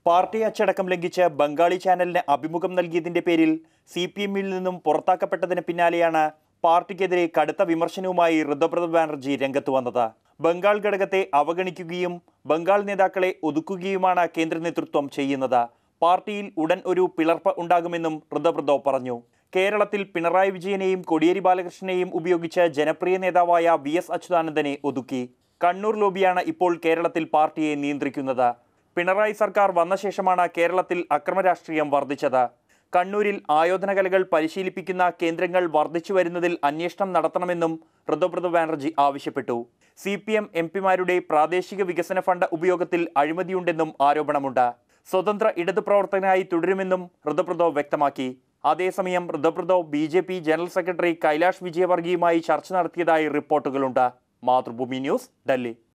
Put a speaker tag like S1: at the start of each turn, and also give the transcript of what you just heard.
S1: party അച്ചടക്കം ലംഘിച്ച് ബംഗാളി ചാനലിന് അഭിമുഖം നൽകിയതിന്റെ പേരിൽ സി പി എമ്മിൽ നിന്നും പുറത്താക്കപ്പെട്ടതിന് പിന്നാലെയാണ് പാർട്ടിക്കെതിരെ കടുത്ത വിമർശനവുമായി ഋതുപ്രത ബാനർജി രംഗത്ത് വന്നത് ബംഗാൾ ഘടകത്തെ അവഗണിക്കുകയും ബംഗാൾ നേതാക്കളെ ഒതുക്കുകയുമാണ് കേന്ദ്ര നേതൃത്വം ചെയ്യുന്നത് പാർട്ടിയിൽ ഉടൻ ഒരു പിളർപ്പ് ഉണ്ടാകുമെന്നും ഋതുപ്രതോ പറഞ്ഞു കേരളത്തിൽ പിണറായി വിജയനെയും കോടിയേരി ബാലകൃഷ്ണനെയും ഉപയോഗിച്ച് ജനപ്രിയ നേതാവായ വി എസ് അച്യുതാനന്ദനെ ഒതുക്കി കണ്ണൂർ ലോബിയാണ് ഇപ്പോൾ കേരളത്തിൽ പാർട്ടിയെ നിയന്ത്രിക്കുന്നത് പിണറായി സർക്കാർ വന്ന ശേഷമാണ് കേരളത്തിൽ അക്രമരാഷ്ട്രീയം വർദ്ധിച്ചത് കണ്ണൂരിൽ ആയോധന കലകൾ പരിശീലിപ്പിക്കുന്ന കേന്ദ്രങ്ങൾ വർദ്ധിച്ചു വരുന്നതിൽ അന്വേഷണം നടത്തണമെന്നും ഋതുപ്രത ബാനർജി ആവശ്യപ്പെട്ടു സി പി എം എം പിമാരുടെ പ്രാദേശിക വികസന ഫണ്ട് ഉപയോഗത്തിൽ അഴിമതിയുണ്ടെന്നും ആരോപണമുണ്ട് സ്വതന്ത്ര ഇടതു പ്രവർത്തകനായി തുടരുമെന്നും ഋതുപ്രതോ വ്യക്തമാക്കി അതേസമയം Ritabrata B J P general secretary Kailash വിജയവർഗിയുമായി ചർച്ച നടത്തിയതായി റിപ്പോർട്ടുകളുണ്ട് മാതൃഭൂമി ന്യൂസ് ഡൽഹി